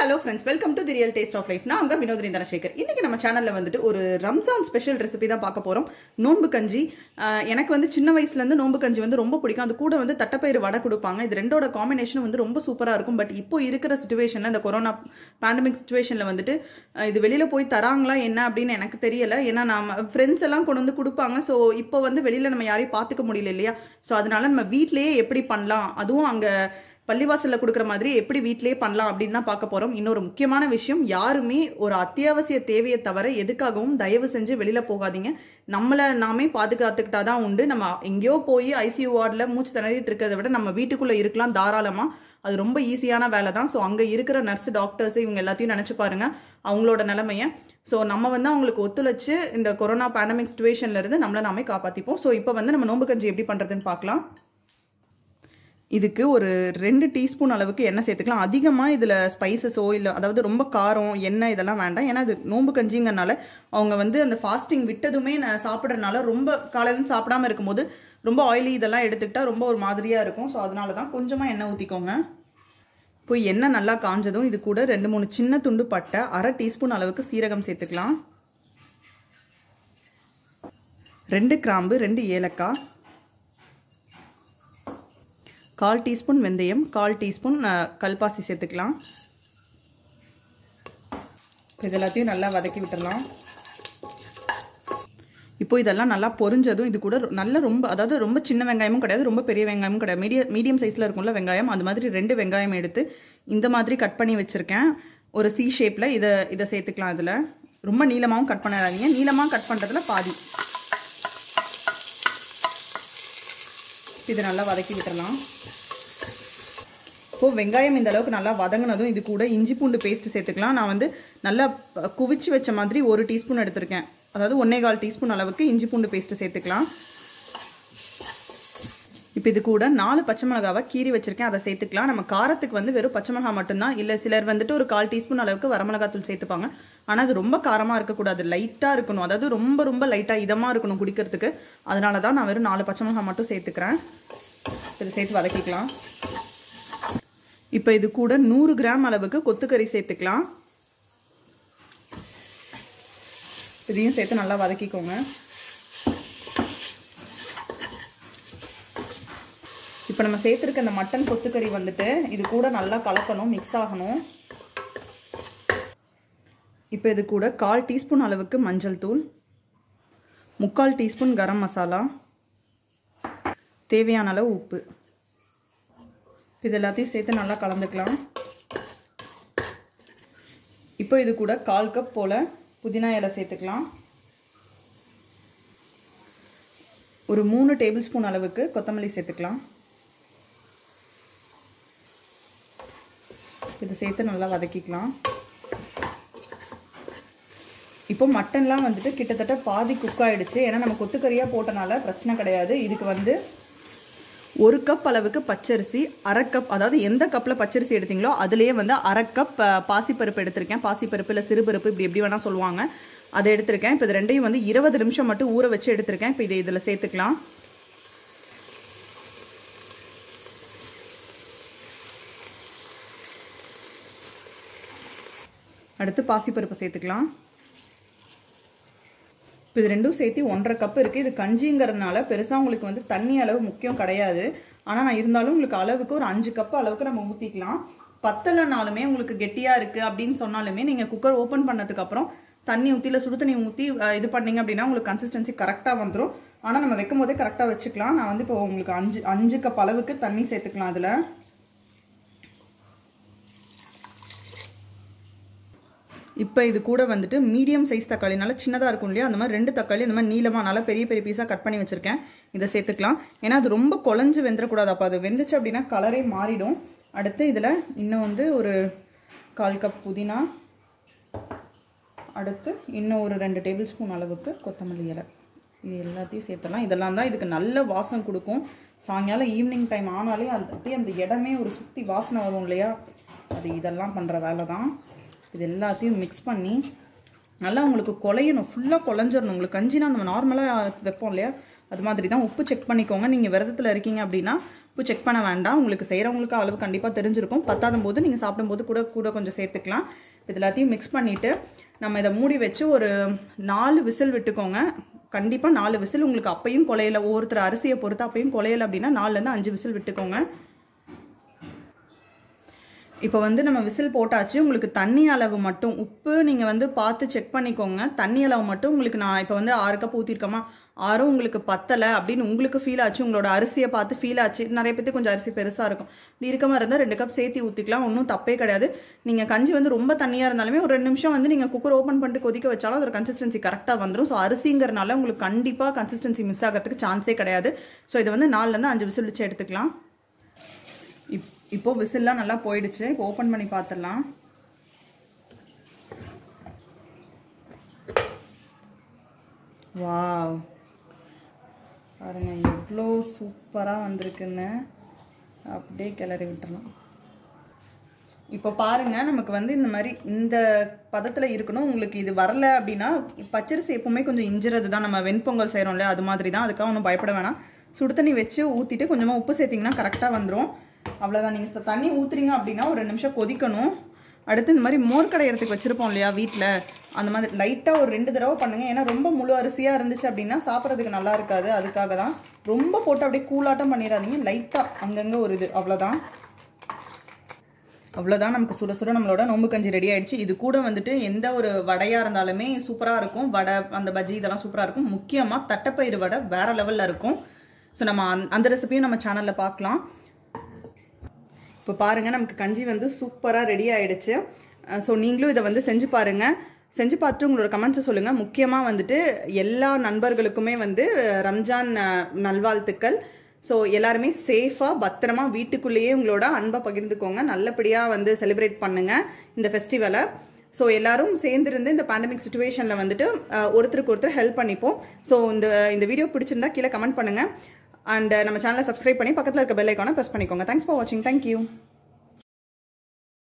hello friends welcome to the real taste of life நான் அங்கே வினோதினி தனசேகர் இன்னைக்கு நம்ம சேனலில் வந்துட்டு ஒரு ரம்ஜான் ஸ்பெஷல் ரெசிபி தான் பார்க்க போகிறோம் நோன்பு கஞ்சி ஆஹ் எனக்கு வந்து சின்ன வயசுலேருந்து நோன்பு கஞ்சி வந்து ரொம்ப பிடிக்கும் அது கூட வந்து தட்டைப்பயிறு வடை கொடுப்பாங்க இது ரெண்டோட காம்பினேஷன் வந்து ரொம்ப சூப்பராக இருக்கும் பட் இப்போ இருக்கிற சுச்சுவேஷனில் இந்த கொரோனா பேண்டமிக் சுச்சுவேஷனில் வந்துட்டு ஆஹ் இது வெளியில் போய் தராங்களா என்ன அப்படின்னு எனக்கு தெரியல ஏன்னா நம்ம ஃப்ரெண்ட்ஸ் எல்லாம் கொண்டு வந்து கொடுப்பாங்க ஸோ இப்போ வந்து வெளியில் நம்ம யாரையும் பார்த்துக்க முடியல இல்லையா ஸோ அதனால நம்ம வீட்டிலேயே எப்படி பண்ணலாம் அதுவும் அங்கே பள்ளிவாசலில் கொடுக்குற மாதிரி எப்படி வீட்டிலேயே பண்ணலாம் அப்படின்னு தான் பார்க்க போகிறோம் இன்னொரு முக்கியமான விஷயம் யாருமே ஒரு அத்தியாவசிய தேவையை தவிர எதுக்காகவும் தயவு செஞ்சு வெளியில் போகாதீங்க நம்மளை நாமே பாதுகாத்துக்கிட்டா தான் உண்டு நம்ம எங்கேயோ போய் ஐசியூ வார்டில் மூச்சு திணறிட்டு இருக்கிறத விட நம்ம வீட்டுக்குள்ளே இருக்கலாம் தாராளமாக அது ரொம்ப ஈஸியான வேலை தான் ஸோ அங்கே இருக்கிற நர்ஸ் டாக்டர்ஸ் இவங்க எல்லாத்தையும் நினச்சி பாருங்க அவங்களோட நிலைமையை ஸோ நம்ம வந்து அவங்களுக்கு ஒத்துழைச்சு இந்த கொரோனா பேண்டமிக் சுச்சுவேஷன்ல இருந்து நம்மளை நாமே காப்பாற்றிப்போம் ஸோ இப்போ வந்து நம்ம நோம்பு கஞ்சி எப்படி பண்ணுறதுன்னு பார்க்கலாம் இதுக்கு ஒரு ரெண்டு டீஸ்பூன் அளவுக்கு எண்ணெய் சேர்த்துக்கலாம் அதிகமாக இதில் ஸ்பைசஸோ இல்லை அதாவது ரொம்ப காரம் எண்ணெய் இதெல்லாம் வேண்டாம் ஏன்னா இது நோம்பு கஞ்சிங்கனால அவங்க வந்து அந்த ஃபாஸ்டிங் விட்டதுமே நான் சாப்பிட்றதுனால ரொம்ப காலையிலேருந்து சாப்பிடாம இருக்கும்போது ரொம்ப ஆயிலி இதெல்லாம் எடுத்துக்கிட்டா ரொம்ப ஒரு மாதிரியாக இருக்கும் ஸோ அதனால தான் கொஞ்சமாக எண்ணெய் ஊற்றிக்கோங்க இப்போ எண்ணெய் நல்லா காஞ்சதும் இது கூட ரெண்டு மூணு சின்ன துண்டு பட்டை அரை டீஸ்பூன் அளவுக்கு சீரகம் சேர்த்துக்கலாம் ரெண்டு கிராம்பு ரெண்டு ஏலக்காய் கால் டீஸ்பூன் வெந்தயம் கால் டீஸ்பூன் கல்பாசி சேர்த்துக்கலாம் இது எல்லாத்தையும் நல்லா வதக்கி விட்டுடலாம் இப்போ இதெல்லாம் நல்லா பொரிஞ்சதும் இது கூட நல்ல ரொம்ப அதாவது ரொம்ப சின்ன வெங்காயமும் கிடையாது ரொம்ப பெரிய வெங்காயமும் கிடையாது மீடியம் மீடியம் சைஸில் இருக்கும்ல வெங்காயம் அந்த மாதிரி ரெண்டு வெங்காயம் எடுத்து இந்த மாதிரி கட் பண்ணி வச்சுருக்கேன் ஒரு சி ஷேப்பில் இதை இதை சேர்த்துக்கலாம் இதில் ரொம்ப நீளமாகவும் கட் பண்ணிடாதீங்க நீளமாக கட் பண்ணுறதுல பாதி இதை நல்லா வதக்கி விட்டுறலாம் இப்போது வெங்காயம் இந்த அளவுக்கு நல்லா வதங்கினதும் இது கூட இஞ்சி பூண்டு பேஸ்ட் சேர்த்துக்கலாம் நான் வந்து நல்லா குவிச்சு வச்ச மாதிரி ஒரு டீஸ்பூன் எடுத்திருக்கேன் அதாவது ஒன்றே கால் டீஸ்பூன் அளவுக்கு இஞ்சி பூண்டு பேஸ்ட்டு சேர்த்துக்கலாம் இப்போ இது கூட நாலு பச்சை மிளகாவை கீறி வச்சிருக்கேன் அதை சேர்த்துக்கலாம் நம்ம காரத்துக்கு வந்து வெறும் பச்சை மிளகா மட்டும்தான் இல்லை சிலர் வந்துட்டு ஒரு கால் டீஸ்பூன் அளவுக்கு வரமிளகாத்தூள் சேர்த்துப்பாங்க ஆனால் அது ரொம்ப காரமாக இருக்கக்கூடாது லைட்டாக இருக்கணும் அதாவது ரொம்ப ரொம்ப லைட்டாக இதமாக இருக்கணும் குடிக்கிறதுக்கு அதனால தான் நான் வெறும் நாலு பச்சை மிளகா மட்டும் சேர்த்துக்கிறேன் இதை சேர்த்து வதக்கிக்கலாம் இப்போ இது கூட நூறு கிராம் அளவுக்கு கொத்துக்கறி சேர்த்துக்கலாம் இதையும் சேர்த்து நல்லா வதக்கிக்கோங்க இப்போ நம்ம சேர்த்துருக்க இந்த மட்டன் கொத்துக்கறி வந்துட்டு இது கூட நல்லா கலக்கணும் மிக்ஸ் ஆகணும் இப்போ இது கூட கால் டீஸ்பூன் அளவுக்கு மஞ்சள் தூள் முக்கால் டீஸ்பூன் கரம் மசாலா தேவையான அளவு உப்பு இது எல்லாத்தையும் சேர்த்து நல்லா கலந்துக்கலாம் இப்போ இது கூட கால் கப் போல் புதினா இலை சேர்த்துக்கலாம் ஒரு மூணு டேபிள் ஸ்பூன் அளவுக்கு கொத்தமல்லி சேர்த்துக்கலாம் இதை சேர்த்து நல்லா வதக்கிக்கலாம் இப்போ மட்டன்லாம் வந்துட்டு கிட்டத்தட்ட பாதி குக் ஆகிடுச்சு ஏன்னா நம்ம கொத்துக்கறியாக போட்டனால பிரச்சனை கிடையாது இதுக்கு வந்து ஒரு கப் அளவுக்கு பச்சரிசி அரை கப் அதாவது எந்த கப்பில் பச்சரிசி எடுத்தீங்களோ அதுலேயே வந்து அரை கப் பாசிப்பருப்பு எடுத்திருக்கேன் பாசிப்பருப்பு இல்லை சிறுபருப்பு இப்படி எப்படி வேணால் சொல்லுவாங்க அதை எடுத்திருக்கேன் இப்போ இது ரெண்டையும் வந்து இருபது நிமிஷம் மட்டும் ஊற வச்சு எடுத்திருக்கேன் இப்போ இதை இதில் சேர்த்துக்கலாம் அடுத்து பாசிப்பருப்பு சேர்த்துக்கலாம் இப்போ இது ரெண்டும் சேர்த்து ஒன்றரை கப் இருக்குது இது கஞ்சிங்கிறதுனால பெருசாக உங்களுக்கு வந்து தண்ணி அளவு முக்கியம் கிடையாது ஆனால் நான் இருந்தாலும் உங்களுக்கு அளவுக்கு ஒரு அஞ்சு கப் அளவுக்கு நம்ம ஊற்றிக்கலாம் பத்தலைனாலுமே உங்களுக்கு கெட்டியாக இருக்குது அப்படின்னு சொன்னாலுமே நீங்கள் குக்கர் ஓப்பன் பண்ணதுக்கப்புறம் தண்ணி ஊற்றி இல்லை சுடு தண்ணி ஊற்றி இது பண்ணிங்க அப்படின்னா உங்களுக்கு கன்சிஸ்டன்சி கரெக்டாக வந்துடும் ஆனால் நம்ம வைக்கும் போதே கரெக்டாக வச்சுக்கலாம் நான் வந்து இப்போ உங்களுக்கு அஞ்சு அஞ்சு கப் அளவுக்கு தண்ணி சேர்த்துக்கலாம் அதில் இப்போ இது கூட வந்துட்டு மீடியம் சைஸ் தக்காளி நல்லா சின்னதாக இருக்கும் இல்லையா அந்த மாதிரி ரெண்டு தக்காளி அந்த மாதிரி நீளமாக நல்லா பெரிய பெரிய பீஸாக கட் பண்ணி வச்சுருக்கேன் இதை சேர்த்துக்கலாம் ஏன்னா அது ரொம்ப குழஞ்சு வெந்துடக்கூடாது அப்போ அது வெந்துச்சு அப்படின்னா கலரே மாறிடும் அடுத்து இதில் இன்னும் வந்து ஒரு கால் கப் புதினா அடுத்து இன்னும் ஒரு ரெண்டு டேபிள் ஸ்பூன் அளவுக்கு கொத்தமல்லி இலை இது எல்லாத்தையும் சேர்த்துலாம் இதெல்லாம் தான் இதுக்கு நல்ல வாசம் கொடுக்கும் சாயங்காலம் ஈவினிங் டைம் ஆனாலே அந்த அப்படியே அந்த இடமே ஒரு சுற்றி வாசனை வரும் இல்லையா அது இதெல்லாம் பண்ணுற வேலை தான் இது எல்லாத்தையும் மிக்ஸ் பண்ணி நல்லா உங்களுக்கு குலையணும் ஃபுல்லாக குழஞ்சிடணும் உங்களுக்கு கஞ்சினா நம்ம நார்மலாக வைப்போம் இல்லையா அது மாதிரி தான் உப்பு செக் பண்ணிக்கோங்க நீங்கள் விரதத்தில் இருக்கீங்க அப்படின்னா உப்பு செக் பண்ண வேண்டாம் உங்களுக்கு செய்கிறவங்களுக்கு அளவு கண்டிப்பாக தெரிஞ்சிருக்கும் பத்தாத போது நீங்கள் சாப்பிடும்போது கூட கூட கொஞ்சம் சேர்த்துக்கலாம் இது எல்லாத்தையும் மிக்ஸ் பண்ணிவிட்டு நம்ம இதை மூடி வச்சு ஒரு நாலு விசில் விட்டுக்கோங்க கண்டிப்பாக நாலு விசில் உங்களுக்கு அப்பையும் குலையில ஒவ்வொருத்தர் அரிசியை பொறுத்து அப்பையும் குலையல அப்படின்னா நாலுலேருந்து அஞ்சு விசில் விட்டுக்கோங்க இப்போ வந்து நம்ம விசில் போட்டாச்சு உங்களுக்கு தண்ணி அளவு மட்டும் உப்பு நீங்கள் வந்து பார்த்து செக் பண்ணிக்கோங்க தண்ணி அளவு மட்டும் உங்களுக்கு நான் இப்போ வந்து ஆறு கப் ஊற்றிருக்கோமா ஆறும் உங்களுக்கு பத்தலை அப்படின்னு உங்களுக்கு ஃபீல் ஆச்சு உங்களோட அரிசியை பார்த்து ஃபீல் ஆச்சு நிறைய பேருக்கு கொஞ்சம் அரிசி பெருசாக இருக்கும் இப்படி இருக்க மாதிரி இருந்தால் ரெண்டு கப் சேர்த்து ஊற்றிக்கலாம் ஒன்றும் தப்பே கிடையாது நீங்கள் கஞ்சி வந்து ரொம்ப தண்ணியாக இருந்தாலுமே ஒரு ரெண்டு நிமிஷம் வந்து நீங்கள் குக்கர் ஓப்பன் பண்ணிட்டு கொதிக்க வச்சாலும் அதோட கன்சிஸ்டன்சி கரெக்டாக வந்துடும் ஸோ அரிசிங்கிறனால உங்களுக்கு கண்டிப்பாக கன்சிஸ்டன்சி மிஸ் ஆகிறதுக்கு சான்ஸே கிடையாது ஸோ இதை வந்து நாலுலேருந்து அஞ்சு விசில் வச்சு எடுத்துக்கலாம் இப் இப்போ விசில்லாம் நல்லா போயிடுச்சு இப்போ ஓப்பன் பண்ணி பார்த்துடலாம் வாவ் பாருங்க எவ்வளோ சூப்பராக வந்திருக்குன்னு அப்படியே கிளறி விட்டுறலாம் இப்போ பாருங்க நமக்கு வந்து இந்த மாதிரி இந்த பதத்தில் இருக்கணும் உங்களுக்கு இது வரல அப்படின்னா பச்சரிசி எப்பவுமே கொஞ்சம் இஞ்சிறது தான் நம்ம வெண்பொங்கல் செய்கிறோம்ல அது மாதிரி தான் அதுக்காக ஒன்றும் பயப்பட வேணாம் சுடு தண்ணி வச்சு ஊற்றிட்டு கொஞ்சமாக உப்பு சேர்த்திங்கன்னா கரெக்டாக வந்துடும் அவ்வளோதான் நீங்கள் தண்ணி ஊற்றுறீங்க அப்படின்னா ஒரு ரெண்டு நிமிஷம் கொதிக்கணும் அடுத்து இந்த மாதிரி மோர் கடையிறதுக்கு வச்சுருப்போம் இல்லையா வீட்டில் அந்த மாதிரி லைட்டாக ஒரு ரெண்டு தடவை பண்ணுங்கள் ஏன்னா ரொம்ப முழு அரிசியாக இருந்துச்சு அப்படின்னா சாப்பிட்றதுக்கு நல்லா இருக்காது அதுக்காக தான் ரொம்ப போட்டு அப்படியே கூலாட்டம் பண்ணிடாதீங்க லைட்டாக அங்கங்கே ஒரு இது அவ்வளோதான் அவ்வளோதான் நமக்கு சுட சுட நம்மளோட நோம்பு கஞ்சி ரெடி ஆயிடுச்சு இது கூட வந்துட்டு எந்த ஒரு வடையாக இருந்தாலுமே சூப்பராக இருக்கும் வடை அந்த பஜ்ஜி இதெல்லாம் சூப்பராக இருக்கும் முக்கியமாக தட்டைப்பயிறு வடை வேற லெவலில் இருக்கும் ஸோ நம்ம அந்த- அந்த ரெசிபியும் நம்ம சேனலில் பார்க்கலாம் இப்போ பாருங்கள் நமக்கு கஞ்சி வந்து சூப்பராக ரெடி ஆயிடுச்சு ஸோ நீங்களும் இதை வந்து செஞ்சு பாருங்கள் செஞ்சு பார்த்துட்டு உங்களோட கமெண்ட்ஸை சொல்லுங்கள் முக்கியமாக வந்துட்டு எல்லா நண்பர்களுக்குமே வந்து ரம்ஜான் அஹ், நல்வாழ்த்துக்கள் ஸோ எல்லாருமே சேஃபாக பத்திரமா வீட்டுக்குள்ளேயே உங்களோட அன்பை பகிர்ந்துக்கோங்க நல்லபடியாக வந்து செலிப்ரேட் பண்ணுங்கள் இந்த ஃபெஸ்டிவலை ஸோ எல்லாரும் சேர்ந்திருந்து இந்த பேண்டமிக் சுச்சுவேஷனில் வந்துட்டு அஹ், ஒருத்தருக்கு ஒருத்தர் ஹெல்ப் பண்ணிப்போம் ஸோ இந்த இந்த வீடியோ பிடிச்சிருந்தா கீழே கமெண்ட் பண்ணுங்கள் அண்ட் நம்ம சேனலை சப்ஸ்கிரைப் பண்ணி பக்கத்தில் இருக்க பெல் ஐக்கானை ப்ரெஸ் பண்ணிக்கோங்க தேங்க்ஸ் ஃபார் வாட்சிங் தேங்க்யூ